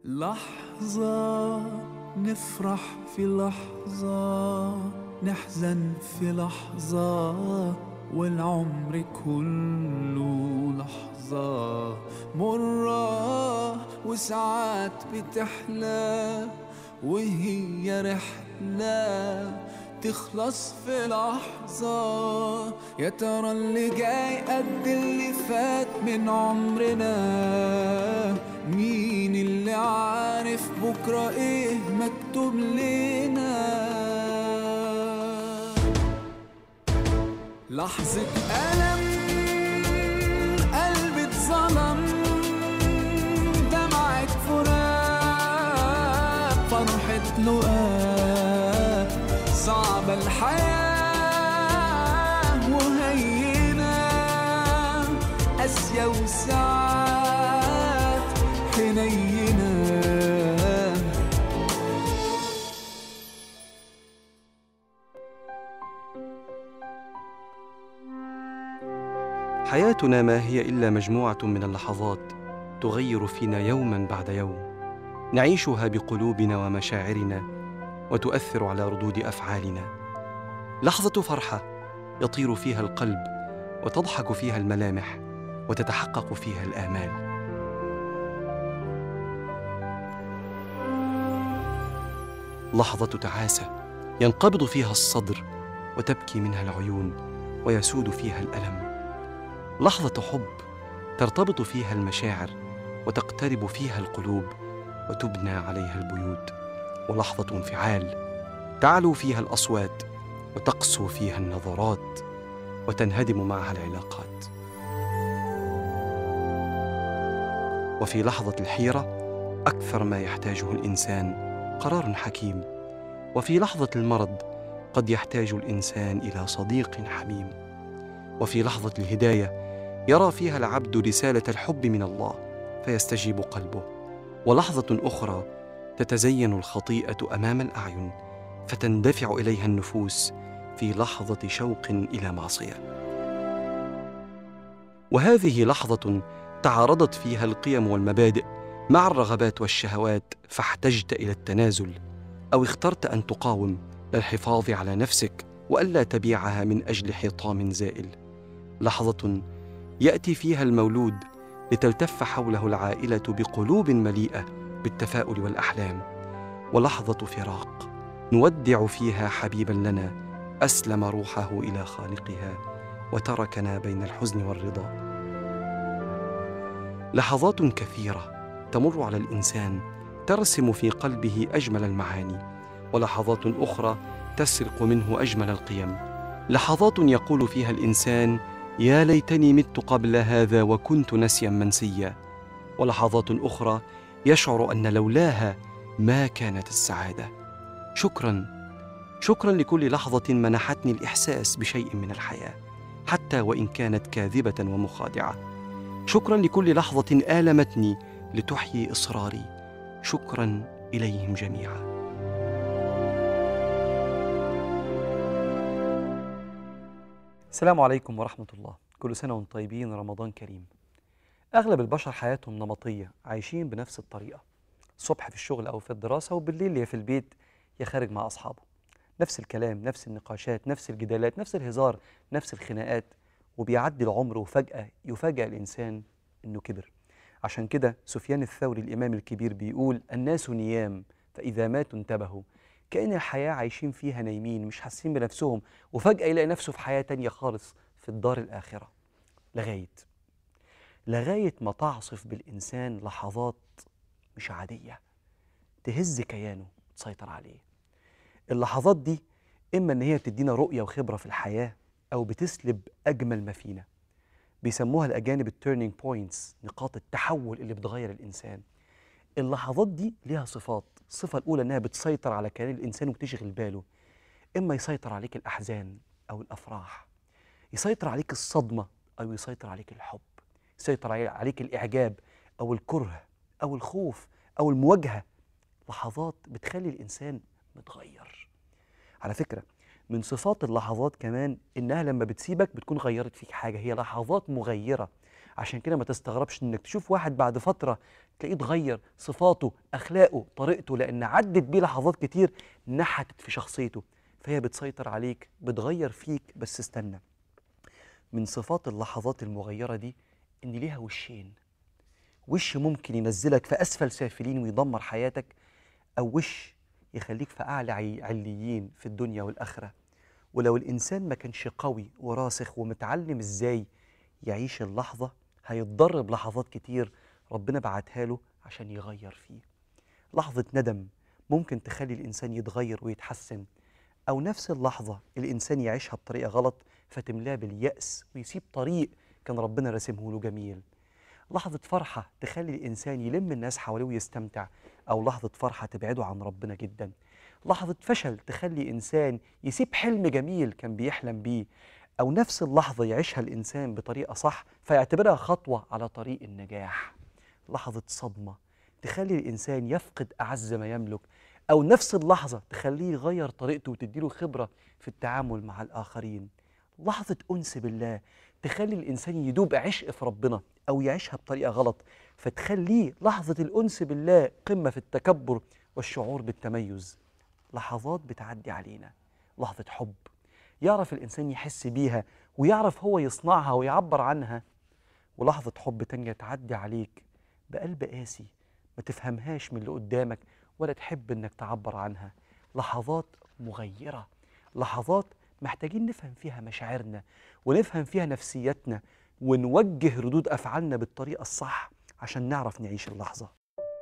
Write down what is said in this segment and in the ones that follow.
لحظة نفرح في لحظة نحزن في لحظة والعمر كله لحظة مرة وساعات بتحلى وهي رحلة تخلص في لحظة يا ترى اللي جاي قد اللي فات من عمرنا مين اللي عارف بكرة ايه مكتوب لنا لحظة ألم قلبي اتظلم دمعة فراق فرحة لقاء صعبة الحياة وهينة قاسية وساعات حنينة حياتنا ما هي الا مجموعه من اللحظات تغير فينا يوما بعد يوم نعيشها بقلوبنا ومشاعرنا وتؤثر على ردود افعالنا لحظه فرحه يطير فيها القلب وتضحك فيها الملامح وتتحقق فيها الامال لحظه تعاسه ينقبض فيها الصدر وتبكي منها العيون ويسود فيها الالم لحظه حب ترتبط فيها المشاعر وتقترب فيها القلوب وتبنى عليها البيوت ولحظه انفعال تعلو فيها الاصوات وتقسو فيها النظرات وتنهدم معها العلاقات وفي لحظه الحيره اكثر ما يحتاجه الانسان قرار حكيم وفي لحظه المرض قد يحتاج الانسان الى صديق حميم وفي لحظه الهدايه يرى فيها العبد رساله الحب من الله فيستجيب قلبه ولحظه اخرى تتزين الخطيئه امام الاعين فتندفع اليها النفوس في لحظه شوق الى معصيه وهذه لحظه تعارضت فيها القيم والمبادئ مع الرغبات والشهوات فاحتجت الى التنازل او اخترت ان تقاوم للحفاظ على نفسك والا تبيعها من اجل حطام زائل لحظه ياتي فيها المولود لتلتف حوله العائله بقلوب مليئه بالتفاؤل والاحلام ولحظه فراق نودع فيها حبيبا لنا اسلم روحه الى خالقها وتركنا بين الحزن والرضا لحظات كثيره تمر على الانسان ترسم في قلبه اجمل المعاني ولحظات اخرى تسرق منه اجمل القيم لحظات يقول فيها الانسان يا ليتني مت قبل هذا وكنت نسيا منسيا ولحظات اخرى يشعر ان لولاها ما كانت السعاده شكرا شكرا لكل لحظه منحتني الاحساس بشيء من الحياه حتى وان كانت كاذبه ومخادعه شكرا لكل لحظه المتني لتحيي اصراري شكرا اليهم جميعا السلام عليكم ورحمه الله كل سنه وانتم طيبين رمضان كريم اغلب البشر حياتهم نمطيه عايشين بنفس الطريقه الصبح في الشغل او في الدراسه وبالليل يا في البيت يا خارج مع اصحابه نفس الكلام نفس النقاشات نفس الجدالات نفس الهزار نفس الخناقات وبيعدي العمر وفجاه يفاجأ الانسان انه كبر عشان كده سفيان الثوري الامام الكبير بيقول الناس نيام فاذا ماتوا انتبهوا كأن الحياة عايشين فيها نايمين مش حاسين بنفسهم وفجأة يلاقي نفسه في حياة تانية خالص في الدار الآخرة لغاية لغاية ما تعصف بالإنسان لحظات مش عادية تهز كيانه تسيطر عليه اللحظات دي إما إن هي بتدينا رؤية وخبرة في الحياة أو بتسلب أجمل ما فينا بيسموها الأجانب التيرنينج بوينتس نقاط التحول اللي بتغير الإنسان اللحظات دي ليها صفات الصفة الأولى إنها بتسيطر على كيان الإنسان وتشغل باله إما يسيطر عليك الأحزان أو الأفراح يسيطر عليك الصدمة أو يسيطر عليك الحب يسيطر علي- عليك الإعجاب أو الكره أو الخوف أو المواجهة لحظات بتخلي الإنسان متغير على فكرة من صفات اللحظات كمان إنها لما بتسيبك بتكون غيرت فيك حاجة هي لحظات مغيرة عشان كده ما تستغربش انك تشوف واحد بعد فتره تلاقيه اتغير صفاته اخلاقه طريقته لان عدت بيه لحظات كتير نحتت في شخصيته فهي بتسيطر عليك بتغير فيك بس استنى من صفات اللحظات المغيره دي ان ليها وشين وش ممكن ينزلك في اسفل سافلين ويدمر حياتك او وش يخليك في اعلى عي- عليين في الدنيا والاخره ولو الانسان ما كانش قوي وراسخ ومتعلم ازاي يعيش اللحظه هيتضر بلحظات كتير ربنا بعتها له عشان يغير فيه لحظه ندم ممكن تخلي الانسان يتغير ويتحسن او نفس اللحظه الانسان يعيشها بطريقه غلط فتملاه بالياس ويسيب طريق كان ربنا راسمه له جميل لحظة فرحة تخلي الإنسان يلم الناس حواليه ويستمتع أو لحظة فرحة تبعده عن ربنا جدا لحظة فشل تخلي إنسان يسيب حلم جميل كان بيحلم بيه أو نفس اللحظة يعيشها الإنسان بطريقة صح فيعتبرها خطوة على طريق النجاح لحظة صدمة تخلي الإنسان يفقد أعز ما يملك أو نفس اللحظة تخليه يغير طريقته وتديله خبرة في التعامل مع الآخرين لحظة أنس بالله تخلي الإنسان يدوب عشق في ربنا أو يعيشها بطريقة غلط فتخليه لحظة الأنس بالله قمة في التكبر والشعور بالتميز لحظات بتعدي علينا لحظة حب يعرف الإنسان يحس بيها ويعرف هو يصنعها ويعبر عنها ولحظة حب تانية تعدي عليك بقلب قاسي ما تفهمهاش من اللي قدامك ولا تحب إنك تعبر عنها لحظات مغيرة لحظات محتاجين نفهم فيها مشاعرنا ونفهم فيها نفسيتنا ونوجه ردود أفعالنا بالطريقة الصح عشان نعرف نعيش اللحظة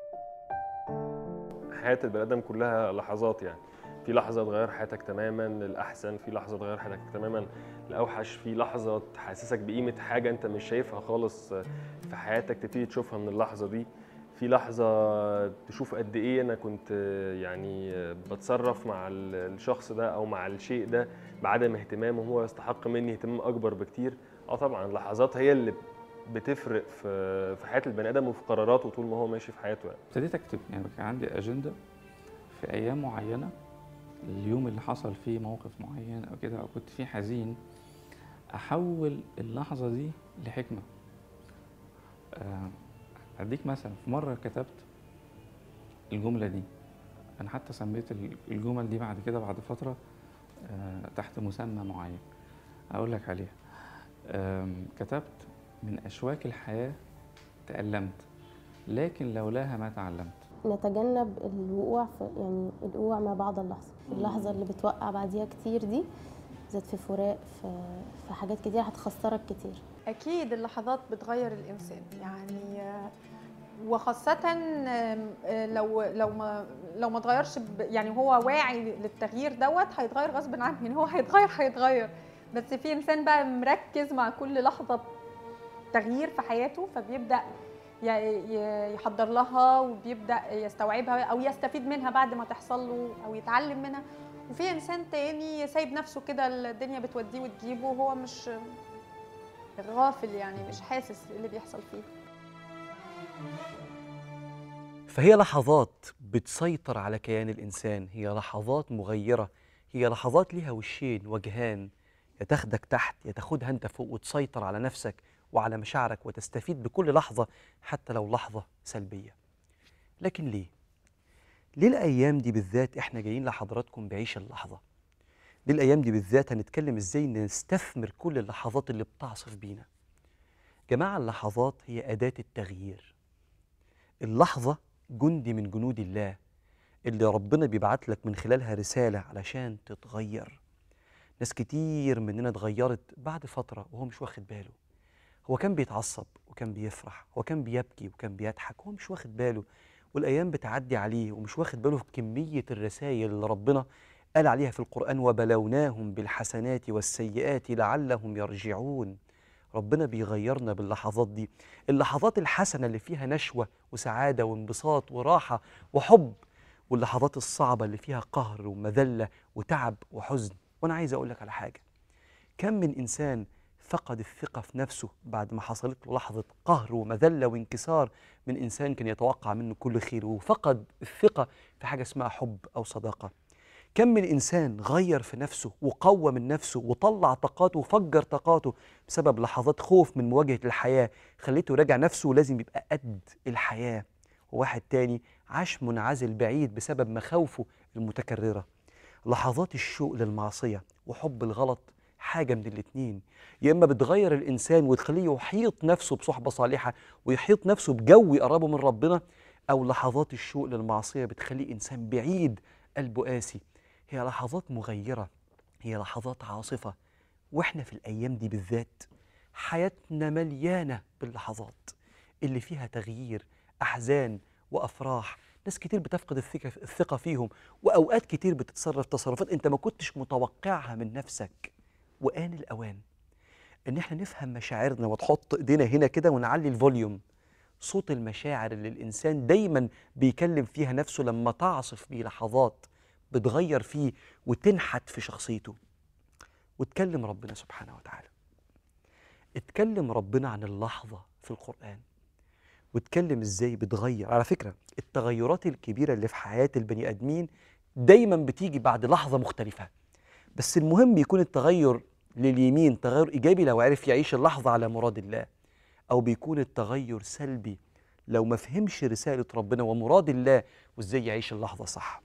حياة البني آدم كلها لحظات يعني في لحظة تغير حياتك تماما للأحسن في لحظة تغير حياتك تماما لأوحش في لحظة تحسسك بقيمة حاجة أنت مش شايفها خالص في حياتك تبتدي تشوفها من اللحظة دي في لحظة تشوف قد إيه أنا كنت يعني بتصرف مع ال- الشخص ده أو مع الشيء ده بعدم اهتمام وهو يستحق مني اهتمام أكبر بكتير اه طبعا لحظات هي اللي بتفرق في في حياة البني آدم وفي قراراته طول ما هو ماشي في حياته يعني. ابتديت اكتب يعني كان عندي اجنده في ايام معينه اليوم اللي حصل فيه موقف معين او كده او كنت فيه حزين احول اللحظه دي لحكمه آه، اديك مثلا في مره كتبت الجمله دي انا حتى سميت ال- الجمل دي بعد كده بعد فتره آه، تحت مسمى معين اقول لك عليها آم، كتبت من اشواك الحياه تالمت لكن لولاها ما تعلمت نتجنب الوقوع في يعني الوقوع ما بعد اللحظه اللحظه اللي بتوقع بعديها كتير دي زاد في فراق في في حاجات كتير هتخسرك كتير أكيد اللحظات بتغير الإنسان يعني آه، وخاصة آم، آه، لو لو ما لو ما اتغيرش ب- يعني هو واعي للتغيير دوت هيتغير غصب عنه يعني هو هيتغير هيتغير بس في إنسان بقى مركز مع كل لحظة تغيير في حياته فبيبدأ ي- ي- يحضر لها وبيبدأ يستوعبها أو يستفيد منها بعد ما تحصل له أو يتعلم منها وفي إنسان تاني سايب نفسه كده الدنيا بتوديه وتجيبه وهو مش غافل يعني مش حاسس اللي بيحصل فيه فهي لحظات بتسيطر على كيان الإنسان هي لحظات مغيرة هي لحظات ليها وشين وجهان يا تاخدك تحت يا تاخدها انت فوق وتسيطر على نفسك وعلى مشاعرك وتستفيد بكل لحظة حتى لو لحظة سلبية لكن ليه؟ ليه الأيام دي بالذات احنا جايين لحضراتكم بعيش اللحظة؟ ليه الأيام دي بالذات هنتكلم ازاي نستثمر كل اللحظات اللي بتعصف بينا؟ جماعة اللحظات هي أداة التغيير اللحظة جندي من جنود الله اللي ربنا بيبعت لك من خلالها رسالة علشان تتغير ناس كتير مننا اتغيرت بعد فترة وهو مش واخد باله هو كان بيتعصب وكان بيفرح هو كان بيبكي وكان بيضحك هو مش واخد باله والأيام بتعدي عليه ومش واخد باله في كمية الرسائل اللي ربنا قال عليها في القرآن وبلوناهم بالحسنات والسيئات لعلهم يرجعون ربنا بيغيرنا باللحظات دي اللحظات الحسنة اللي فيها نشوة وسعادة وانبساط وراحة وحب واللحظات الصعبة اللي فيها قهر ومذلة وتعب وحزن وأنا عايز أقول لك على حاجة كم من إنسان فقد الثقة في نفسه بعد ما حصلت له لحظة قهر ومذلة وانكسار من إنسان كان يتوقع منه كل خير وفقد الثقة في حاجة اسمها حب أو صداقة كم من انسان غير في نفسه وقوى من نفسه وطلع طاقاته وفجر طاقاته بسبب لحظات خوف من مواجهه الحياه خليته راجع نفسه ولازم يبقى قد الحياه وواحد تاني عاش منعزل بعيد بسبب مخاوفه المتكرره لحظات الشوق للمعصيه وحب الغلط حاجه من الاتنين يا اما بتغير الانسان وتخليه يحيط نفسه بصحبه صالحه ويحيط نفسه بجو يقربه من ربنا او لحظات الشوق للمعصيه بتخليه انسان بعيد قلبه قاسي هي لحظات مغيره هي لحظات عاصفه واحنا في الايام دي بالذات حياتنا مليانه باللحظات اللي فيها تغيير احزان وافراح ناس كتير بتفقد الثقه الثقه فيهم واوقات كتير بتتصرف تصرفات انت ما كنتش متوقعها من نفسك وآن الأوان إن إحنا نفهم مشاعرنا وتحط إيدينا هنا كده ونعلي الفوليوم صوت المشاعر اللي الإنسان دايما بيكلم فيها نفسه لما تعصف بيه لحظات بتغير فيه وتنحت في شخصيته وتكلم ربنا سبحانه وتعالى اتكلم ربنا عن اللحظة في القرآن واتكلم ازاي بتغير على فكرة التغيرات الكبيرة اللي في حياة البني آدمين دايما بتيجي بعد لحظة مختلفة بس المهم يكون التغير لليمين تغير ايجابي لو عرف يعيش اللحظه على مراد الله او بيكون التغير سلبي لو ما فهمش رساله ربنا ومراد الله وازاي يعيش اللحظه صح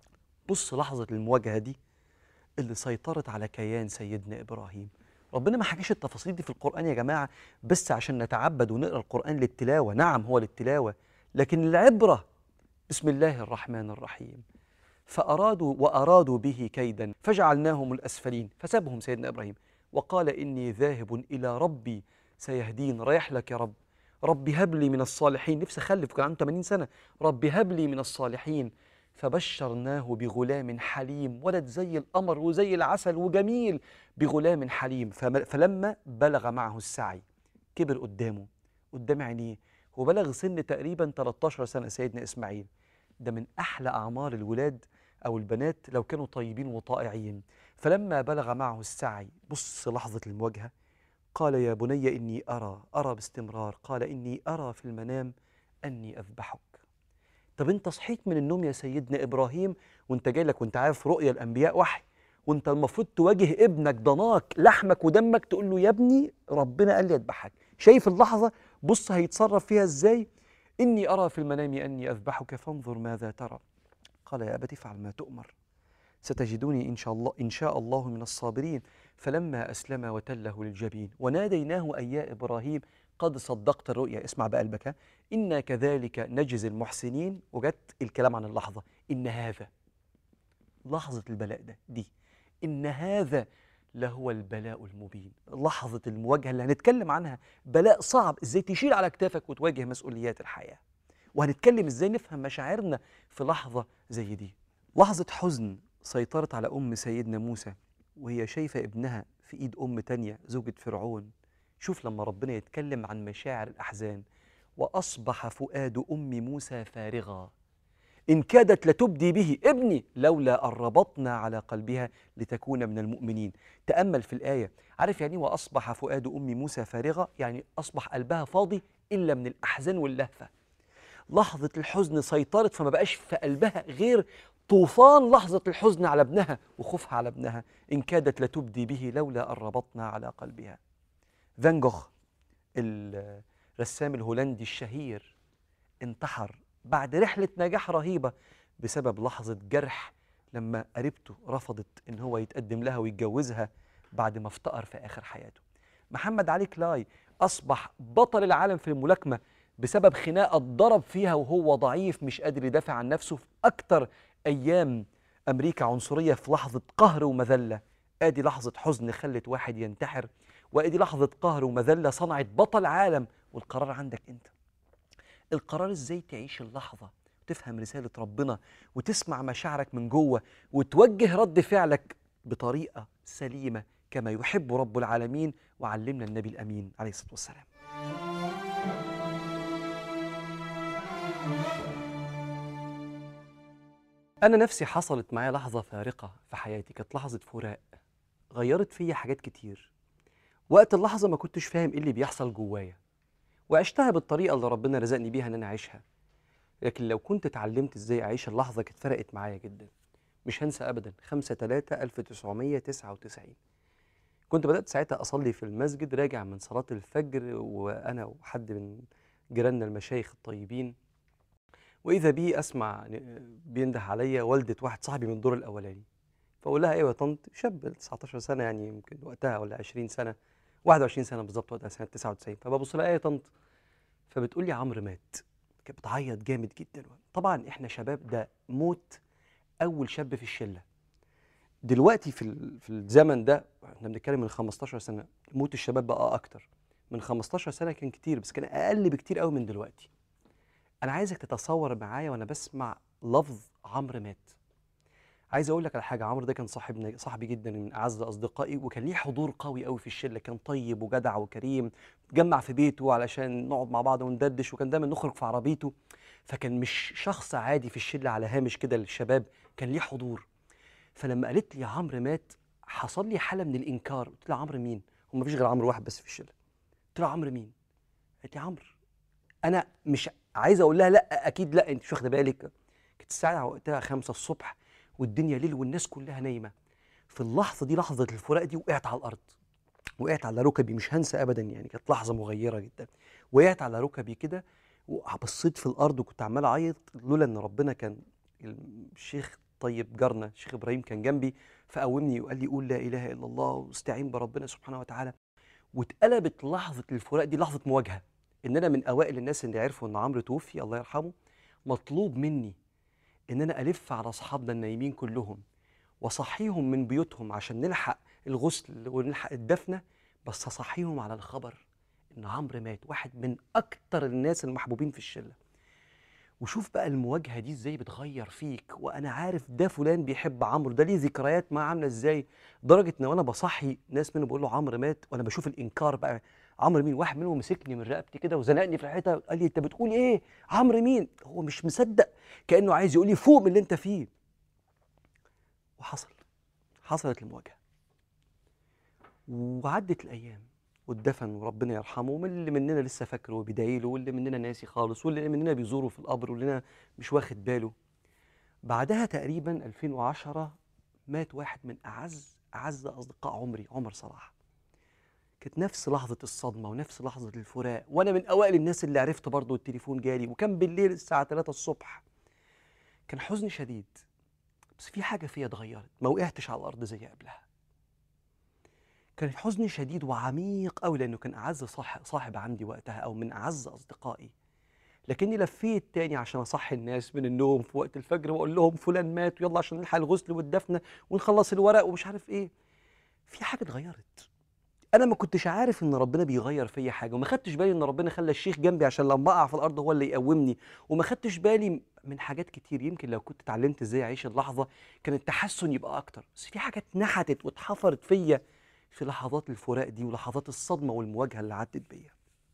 بص لحظه المواجهه دي اللي سيطرت على كيان سيدنا ابراهيم ربنا ما حكيش التفاصيل دي في القران يا جماعه بس عشان نتعبد ونقرا القران للتلاوه نعم هو للتلاوه لكن العبره بسم الله الرحمن الرحيم فأرادوا وأرادوا به كيدا فجعلناهم الأسفلين فسبهم سيدنا إبراهيم وقال إني ذاهب إلى ربي سيهدين رايح لك يا رب رب هب لي من الصالحين نفسي أخلف كان عنده 80 سنة رب هب لي من الصالحين فبشرناه بغلام حليم ولد زي القمر وزي العسل وجميل بغلام حليم فم- فلما بلغ معه السعي كبر قدامه قدام عينيه وبلغ سن تقريبا 13 سنة سيدنا إسماعيل ده من أحلى أعمار الولاد أو البنات لو كانوا طيبين وطائعين فلما بلغ معه السعي بص لحظة المواجهة قال يا بني إني أرى أرى باستمرار قال إني أرى في المنام أني أذبحك طب أنت صحيت من النوم يا سيدنا إبراهيم وأنت جاي لك وأنت عارف رؤيا الأنبياء وحي وأنت المفروض تواجه ابنك ضناك لحمك ودمك تقول له يا ابني ربنا قال لي أذبحك شايف اللحظة بص هيتصرف فيها إزاي إني أرى في المنام أني أذبحك فانظر ماذا ترى قال يا أبت افعل ما تؤمر ستجدوني إن شاء الله إن شاء الله من الصابرين فلما أسلم وتله للجبين وناديناه أي يا إبراهيم قد صدقت الرؤيا اسمع بقلبك ها. إنا كذلك نجزي المحسنين وجت الكلام عن اللحظة إن هذا لحظة البلاء ده دي إن هذا لهو البلاء المبين لحظة المواجهة اللي هنتكلم عنها بلاء صعب ازاي تشيل على كتافك وتواجه مسؤوليات الحياة وهنتكلم ازاي نفهم مشاعرنا في لحظة زي دي لحظة حزن سيطرت على أم سيدنا موسى وهي شايفة ابنها في إيد أم تانية زوجة فرعون شوف لما ربنا يتكلم عن مشاعر الأحزان وأصبح فؤاد أم موسى فارغا إن كادت لتبدي به ابني لولا أن ربطنا على قلبها لتكون من المؤمنين تأمل في الآية عارف يعني إيه وأصبح فؤاد أم موسى فارغة يعني أصبح قلبها فاضي إلا من الأحزان واللهفة لحظة الحزن سيطرت فما بقاش في قلبها غير طوفان لحظة الحزن على ابنها وخوفها على ابنها إن كادت لتبدي به لولا أن ربطنا على قلبها فان جوخ الرسام الهولندي الشهير انتحر بعد رحلة نجاح رهيبة بسبب لحظة جرح لما قريبته رفضت إن هو يتقدم لها ويتجوزها بعد ما افتقر في آخر حياته محمد علي كلاي أصبح بطل العالم في الملاكمة بسبب خناقة اتضرب فيها وهو ضعيف مش قادر يدافع عن نفسه في أكتر أيام أمريكا عنصرية في لحظة قهر ومذلة آدي لحظة حزن خلت واحد ينتحر وآدي لحظة قهر ومذلة صنعت بطل عالم والقرار عندك أنت القرار ازاي تعيش اللحظة وتفهم رسالة ربنا وتسمع مشاعرك من جوه وتوجه رد فعلك بطريقة سليمة كما يحب رب العالمين وعلمنا النبي الأمين عليه الصلاة والسلام أنا نفسي حصلت معايا لحظة فارقة في حياتي كانت لحظة فراق غيرت فيا حاجات كتير وقت اللحظة ما كنتش فاهم إيه اللي بيحصل جوايا وعشتها بالطريقة اللي ربنا رزقني بيها إن أنا أعيشها لكن لو كنت اتعلمت إزاي أعيش اللحظة كانت فرقت معايا جدا مش هنسى ابدا 5 3 1999 كنت بدات ساعتها اصلي في المسجد راجع من صلاه الفجر وانا وحد من جيراننا المشايخ الطيبين واذا بي اسمع ن- بينده عليا والده واحد صاحبي من الدور الاولاني فاقول لها ايوه يا طنط شاب 19 سنه يعني يمكن وقتها ولا 20 سنه 21 سنه بالظبط وقتها سنه 99 فببص لها ايه يا طنط فبتقول لي عمرو مات كانت بتعيط جامد جدا طبعا احنا شباب ده موت اول شاب في الشله دلوقتي في ال- في الزمن ده احنا بنتكلم من 15 سنه موت الشباب بقى اكتر من 15 سنه كان كتير بس كان اقل بكتير قوي من دلوقتي انا عايزك تتصور معايا وانا بسمع لفظ عمرو مات عايز اقول لك على حاجه عمرو ده كان صاحبنا صاحبي جدا من اعز اصدقائي وكان ليه حضور قوي قوي في الشله كان طيب وجدع وكريم اتجمع في بيته علشان نقعد مع بعض وندردش وكان دايما نخرج في عربيته فكان مش شخص عادي في الشله على هامش كده للشباب كان ليه حضور فلما قالت لي عمرو مات حصل لي حاله من الانكار قلت لها عمرو مين هو مفيش غير عمرو واحد بس في الشله قلت لها عمرو مين قالت لي عمرو انا مش عايز اقول لها لا اكيد لا انت مش واخده بالك كانت الساعه وقتها 5 الصبح والدنيا ليل والناس كلها نايمه في اللحظه دي لحظه الفراق دي وقعت على الارض وقعت على ركبي مش هنسى ابدا يعني كانت لحظه مغيره جدا وقعت على ركبي كده وبصيت في الارض وكنت عمال اعيط لولا ان ربنا كان الشيخ طيب جارنا الشيخ ابراهيم كان جنبي فقومني وقال لي قول لا اله الا الله واستعين بربنا سبحانه وتعالى واتقلبت لحظه الفراق دي لحظه مواجهه ان انا من اوائل الناس اللي عرفوا ان عمرو توفي الله يرحمه مطلوب مني ان انا الف على اصحابنا النايمين كلهم واصحيهم من بيوتهم عشان نلحق الغسل ونلحق الدفنه بس اصحيهم على الخبر ان عمرو مات واحد من اكتر الناس المحبوبين في الشله وشوف بقى المواجهه دي ازاي بتغير فيك وانا عارف ده فلان بيحب عمرو ده ليه ذكريات معاه عامله ازاي لدرجه ان وانا بصحي ناس منهم بقول له عمرو مات وانا بشوف الانكار بقى عمرو مين واحد منهم مسكني من رقبتي كده وزنقني في الحيطه قال لي انت بتقول ايه عمرو مين هو مش مصدق كانه عايز يقول لي فوق من اللي انت فيه وحصل حصلت المواجهه وعدت الايام واتدفن وربنا يرحمه ومن اللي مننا لسه فاكره وبيدعي له واللي مننا ناسي خالص واللي مننا بيزوره في القبر واللي مش واخد باله بعدها تقريبا 2010 مات واحد من اعز اعز اصدقاء عمري عمر صلاح كانت نفس لحظة الصدمة ونفس لحظة الفراق وأنا من أوائل الناس اللي عرفت برضه التليفون جالي وكان بالليل الساعة 3 الصبح كان حزن شديد بس في حاجة فيا اتغيرت ما وقعتش على الأرض زي قبلها كان حزن شديد وعميق قوي لأنه كان أعز صاحب, صاحب عندي وقتها أو من أعز أصدقائي لكني لفيت تاني عشان أصحي الناس من النوم في وقت الفجر وأقول لهم فلان مات ويلا عشان نلحق الغسل والدفنة ونخلص الورق ومش عارف إيه في حاجة اتغيرت انا ما كنتش عارف ان ربنا بيغير فيا حاجه وما خدتش بالي ان ربنا خلى الشيخ جنبي عشان لما اقع في الارض هو اللي يقومني وما خدتش بالي من حاجات كتير يمكن لو كنت اتعلمت ازاي اعيش اللحظه كان التحسن يبقى اكتر بس في حاجات نحتت واتحفرت فيا في لحظات الفراق دي ولحظات الصدمه والمواجهه اللي عدت بيا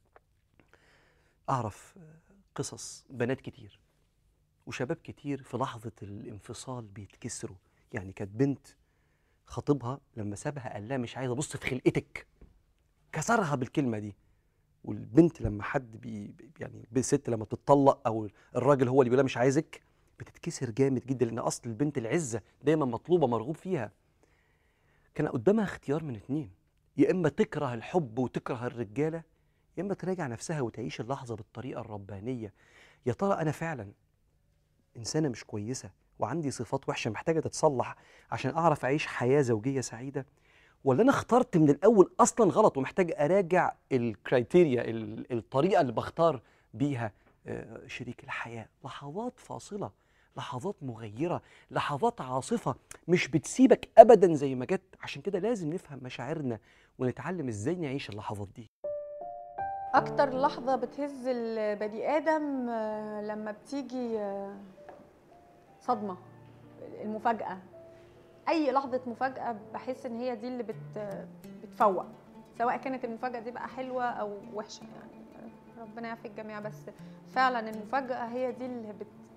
اعرف قصص بنات كتير وشباب كتير في لحظه الانفصال بيتكسروا يعني كانت بنت خطيبها لما سابها قال لها مش عايز ابص في خلقتك كسرها بالكلمه دي والبنت لما حد بي بي- يعني الست لما بتطلق او الراجل هو اللي بيقول لها مش عايزك بتتكسر جامد جدا لان اصل البنت العزه دايما مطلوبه مرغوب فيها كان قدامها اختيار من اتنين يا اما تكره الحب وتكره الرجاله يا اما تراجع نفسها وتعيش اللحظه بالطريقه الربانيه يا ترى انا فعلا انسانه مش كويسه وعندي صفات وحشه محتاجه تتصلح عشان اعرف اعيش حياه زوجيه سعيده ولا انا اخترت من الاول اصلا غلط ومحتاج اراجع الكرايتيريا ال- الطريقه اللي بختار بيها آه، شريك الحياه لحظات فاصله لحظات مغيره لحظات عاصفه مش بتسيبك ابدا زي ما جت عشان كده لازم نفهم مشاعرنا ونتعلم ازاي نعيش اللحظات دي اكتر لحظه بتهز البني ادم آه، لما بتيجي آه، صدمه المفاجاه اي لحظه مفاجاه بحس ان هي دي اللي بت بتفوق سواء كانت المفاجاه دي بقى حلوه او وحشه يعني ربنا يعافي الجميع بس فعلا المفاجاه هي دي اللي بت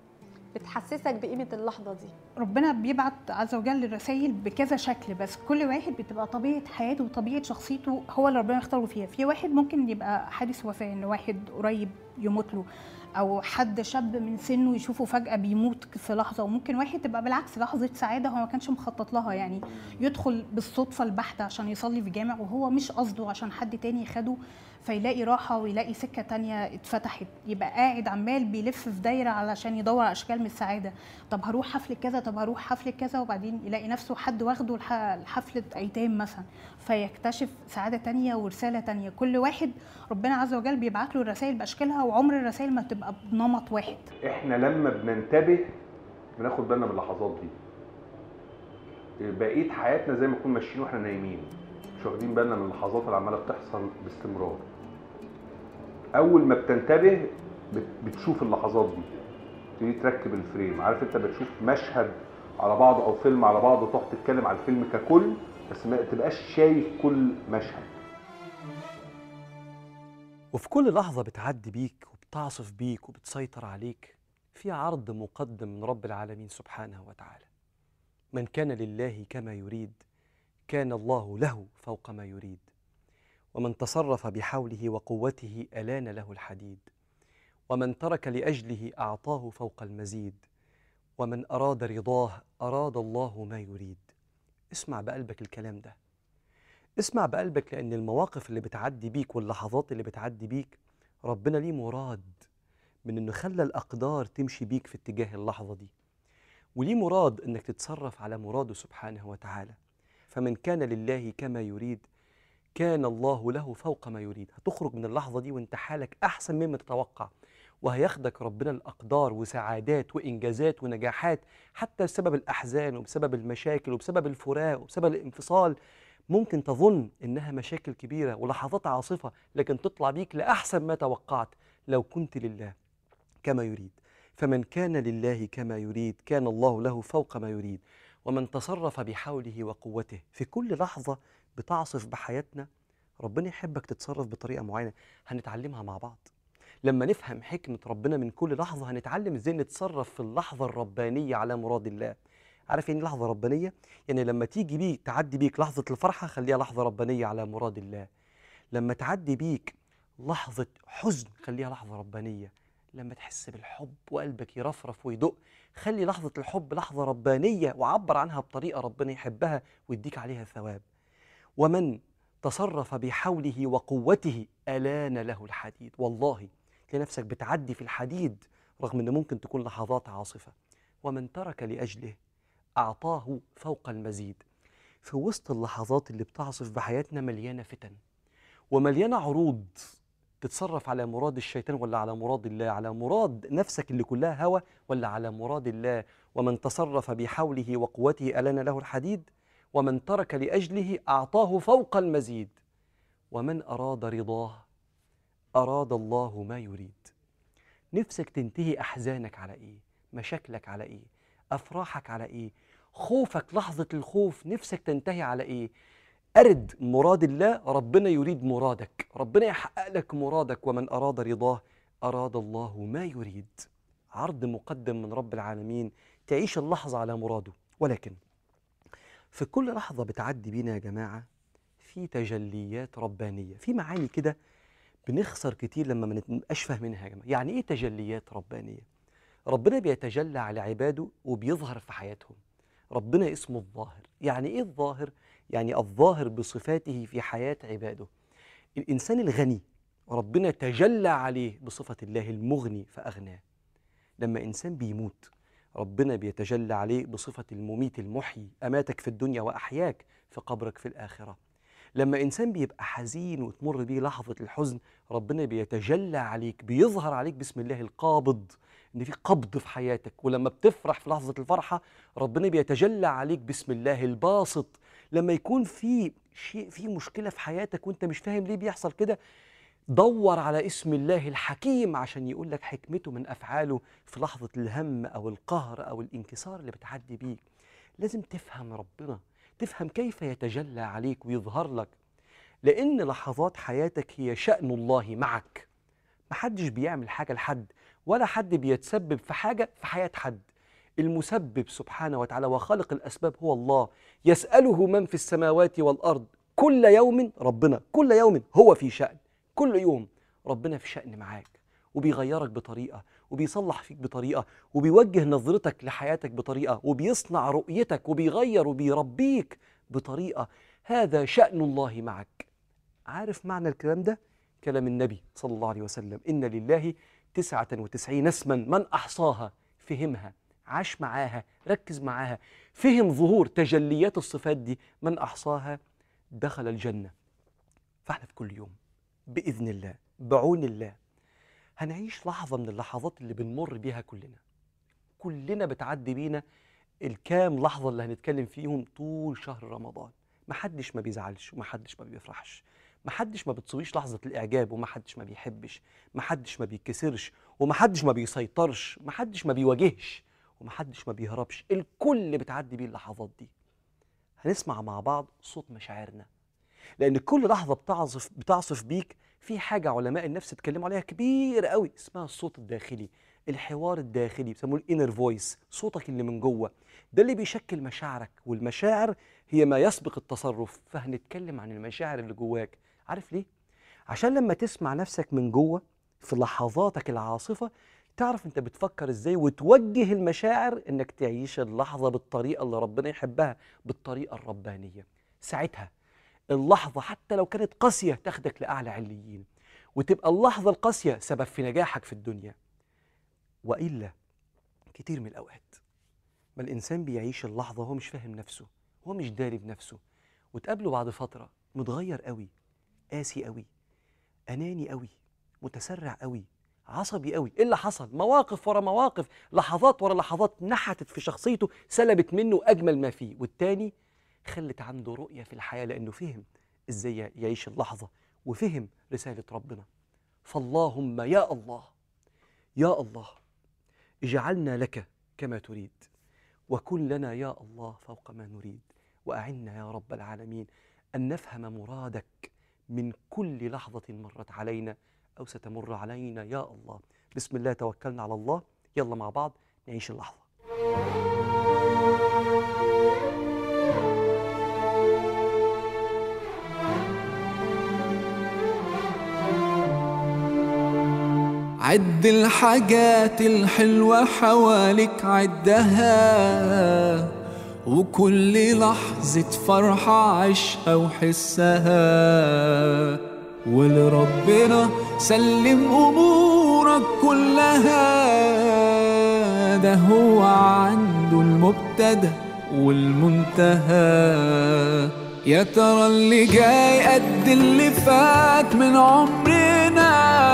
بتحسسك بقيمه اللحظه دي ربنا بيبعت عز وجل الرسائل بكذا شكل بس كل واحد بتبقى طبيعه حياته وطبيعه شخصيته هو اللي ربنا يختاره فيها في واحد ممكن يبقى حادث وفاه ان واحد قريب يموت له او حد شاب من سنه يشوفه فجاه بيموت في لحظه وممكن واحد تبقى بالعكس لحظه سعاده هو ما كانش مخطط لها يعني يدخل بالصدفه البحته عشان يصلي في جامع وهو مش قصده عشان حد تاني خده فيلاقي راحه ويلاقي سكه تانية اتفتحت يبقى قاعد عمال بيلف في دايره علشان يدور على اشكال من السعاده طب هروح حفله كذا طب هروح حفله كذا وبعدين يلاقي نفسه حد واخده لح- لحفله ايتام مثلا فيكتشف سعاده تانية ورساله تانية كل واحد ربنا عز وجل بيبعت له الرسائل باشكالها وعمر الرسائل ما تبقى بنمط واحد احنا لما بننتبه بناخد بالنا من اللحظات دي بقيه حياتنا زي ما نكون ماشيين واحنا نايمين مش واخدين بالنا من اللحظات اللي عماله بتحصل باستمرار اول ما بتنتبه بت- بتشوف اللحظات دي تبتدي تركب الفريم عارف انت بتشوف مشهد على بعضه او فيلم على بعضه وتقعد تتكلم على الفيلم ككل بس ما تبقاش شايف كل مشهد وفي كل لحظة بتعدي بيك وبتعصف بيك وبتسيطر عليك في عرض مقدم من رب العالمين سبحانه وتعالى من كان لله كما يريد كان الله له فوق ما يريد ومن تصرف بحوله وقوته ألان له الحديد ومن ترك لأجله أعطاه فوق المزيد ومن أراد رضاه أراد الله ما يريد اسمع بقلبك الكلام ده اسمع بقلبك لأن المواقف اللي بتعدي بيك واللحظات اللي بتعدي بيك ربنا ليه مراد من إنه خلى الأقدار تمشي بيك في اتجاه اللحظة دي وليه مراد إنك تتصرف على مراده سبحانه وتعالى فمن كان لله كما يريد كان الله له فوق ما يريد هتخرج من اللحظة دي وانت حالك أحسن مما تتوقع وهياخدك ربنا الأقدار وسعادات وإنجازات ونجاحات حتى بسبب الأحزان وبسبب المشاكل وبسبب الفراق وبسبب الانفصال ممكن تظن إنها مشاكل كبيرة ولحظات عاصفة لكن تطلع بيك لأحسن ما توقعت لو كنت لله كما يريد فمن كان لله كما يريد كان الله له فوق ما يريد ومن تصرف بحوله وقوته في كل لحظة بتعصف بحياتنا ربنا يحبك تتصرف بطريقة معينة هنتعلمها مع بعض لما نفهم حكمة ربنا من كل لحظة هنتعلم ازاي نتصرف في اللحظة الربانية على مراد الله عارف يعني إيه لحظة ربانية؟ يعني لما تيجي بيك تعدي بيك لحظة الفرحة خليها لحظة ربانية على مراد الله لما تعدي بيك لحظة حزن خليها لحظة ربانية لما تحس بالحب وقلبك يرفرف ويدق خلي لحظة الحب لحظة ربانية وعبر عنها بطريقة ربنا يحبها ويديك عليها ثواب ومن تصرف بحوله وقوته ألان له الحديد والله تلاقي نفسك بتعدي في الحديد رغم ان ممكن تكون لحظات عاصفة ومن ترك لأجله أعطاه فوق المزيد في وسط اللحظات اللي بتعصف بحياتنا مليانة فتن ومليانة عروض تتصرف على مراد الشيطان ولا على مراد الله على مراد نفسك اللي كلها هوى ولا على مراد الله ومن تصرف بحوله وقوته ألان له الحديد ومن ترك لأجله أعطاه فوق المزيد ومن أراد رضاه أراد الله ما يريد نفسك تنتهي أحزانك على إيه مشاكلك على إيه أفراحك على إيه خوفك لحظة الخوف نفسك تنتهي على إيه أرد مراد الله ربنا يريد مرادك ربنا يحقق لك مرادك ومن أراد رضاه أراد الله ما يريد عرض مقدم من رب العالمين تعيش اللحظة على مراده ولكن في كل لحظة بتعدي بينا يا جماعة في تجليات ربانية في معاني كده بنخسر كتير لما ما نبقاش فاهمينها يا جماعة يعني إيه تجليات ربانية؟ ربنا بيتجلى على عباده وبيظهر في حياتهم ربنا اسمه الظاهر يعني إيه الظاهر؟ يعني الظاهر بصفاته في حياة عباده الإنسان الغني ربنا تجلى عليه بصفة الله المغني فأغناه لما إنسان بيموت ربنا بيتجلى عليه بصفة المميت المحيي أماتك في الدنيا وأحياك في قبرك في الآخرة لما إنسان بيبقى حزين وتمر بيه لحظة الحزن ربنا بيتجلى عليك بيظهر عليك بسم الله القابض إن في قبض في حياتك ولما بتفرح في لحظة الفرحة ربنا بيتجلى عليك بسم الله الباسط لما يكون في شيء في مشكلة في حياتك وأنت مش فاهم ليه بيحصل كده دور على اسم الله الحكيم عشان يقول لك حكمته من افعاله في لحظه الهم او القهر او الانكسار اللي بتعدي بيه لازم تفهم ربنا تفهم كيف يتجلى عليك ويظهر لك لان لحظات حياتك هي شان الله معك محدش بيعمل حاجه لحد ولا حد بيتسبب في حاجة في حياة حد المسبب سبحانه وتعالى وخالق الأسباب هو الله يسأله من في السماوات والأرض كل يوم ربنا كل يوم هو في شأن كل يوم ربنا في شأن معاك وبيغيرك بطريقة وبيصلح فيك بطريقة وبيوجه نظرتك لحياتك بطريقة وبيصنع رؤيتك وبيغير وبيربيك بطريقة هذا شأن الله معك عارف معنى الكلام ده؟ كلام النبي صلى الله عليه وسلم إن لله تسعة وتسعين اسما من أحصاها فهمها عاش معاها ركز معاها فهم ظهور تجليات الصفات دي من أحصاها دخل الجنة فاحنا في كل يوم بإذن الله بعون الله هنعيش لحظة من اللحظات اللي بنمر بيها كلنا كلنا بتعدي بينا الكام لحظة اللي هنتكلم فيهم طول شهر رمضان محدش ما بيزعلش ومحدش ما بيفرحش محدش ما بتصويش لحظة الإعجاب ومحدش ما بيحبش محدش ما بيتكسرش ومحدش ما بيسيطرش محدش ما بيواجهش ومحدش ما بيهربش الكل بتعدي بيه اللحظات دي هنسمع مع بعض صوت مشاعرنا لأن كل لحظة بتعصف بتعصف بيك في حاجة علماء النفس اتكلموا عليها كبير قوي اسمها الصوت الداخلي الحوار الداخلي بيسموه الانر فويس صوتك اللي من جوه ده اللي بيشكل مشاعرك والمشاعر هي ما يسبق التصرف فهنتكلم عن المشاعر اللي جواك عارف ليه عشان لما تسمع نفسك من جوه في لحظاتك العاصفه تعرف انت بتفكر ازاي وتوجه المشاعر انك تعيش اللحظه بالطريقه اللي ربنا يحبها بالطريقه الربانيه ساعتها اللحظه حتى لو كانت قاسيه تاخدك لاعلى عليين وتبقى اللحظه القاسيه سبب في نجاحك في الدنيا والا كتير من الاوقات ما الانسان بيعيش اللحظه وهو مش فاهم نفسه هو مش داري بنفسه وتقابله بعد فتره متغير قوي قاسي قوي اناني قوي متسرع قوي عصبي قوي ايه اللي حصل مواقف ورا مواقف لحظات ورا لحظات نحتت في شخصيته سلبت منه اجمل ما فيه والتاني خلت عنده رؤيه في الحياه لانه فهم ازاي يعيش اللحظه وفهم رساله ربنا فاللهم يا الله يا الله اجعلنا لك كما تريد وكن لنا يا الله فوق ما نريد واعنا يا رب العالمين ان نفهم مرادك من كل لحظه مرت علينا او ستمر علينا يا الله بسم الله توكلنا على الله يلا مع بعض نعيش اللحظه عد الحاجات الحلوة حواليك عدها وكل لحظة فرحة عيشها وحسها ولربنا سلم أمورك كلها ده هو عنده المبتدأ والمنتهى يا ترى اللي جاي قد اللي فات من عمرنا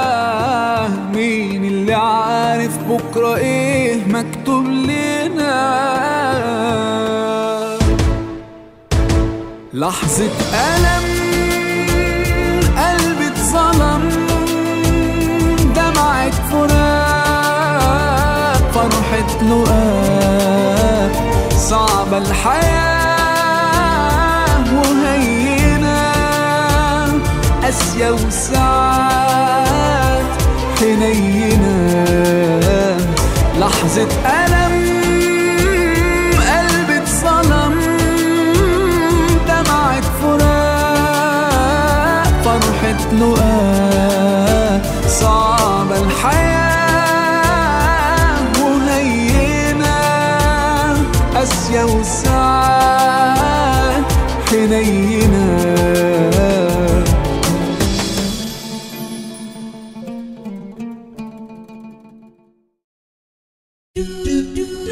مين اللي عارف بكرة ايه مكتوب لنا لحظة ألم قلبي اتظلم دمعة فراق فرحة لقاء صعبة الحياة وهينة قاسية وساعات حنينة لحظة ألم قلبي اتظلم دمعة فراق فرحة لقاء صعبة الحياة وهينة قاسية وساعات حنينة do do do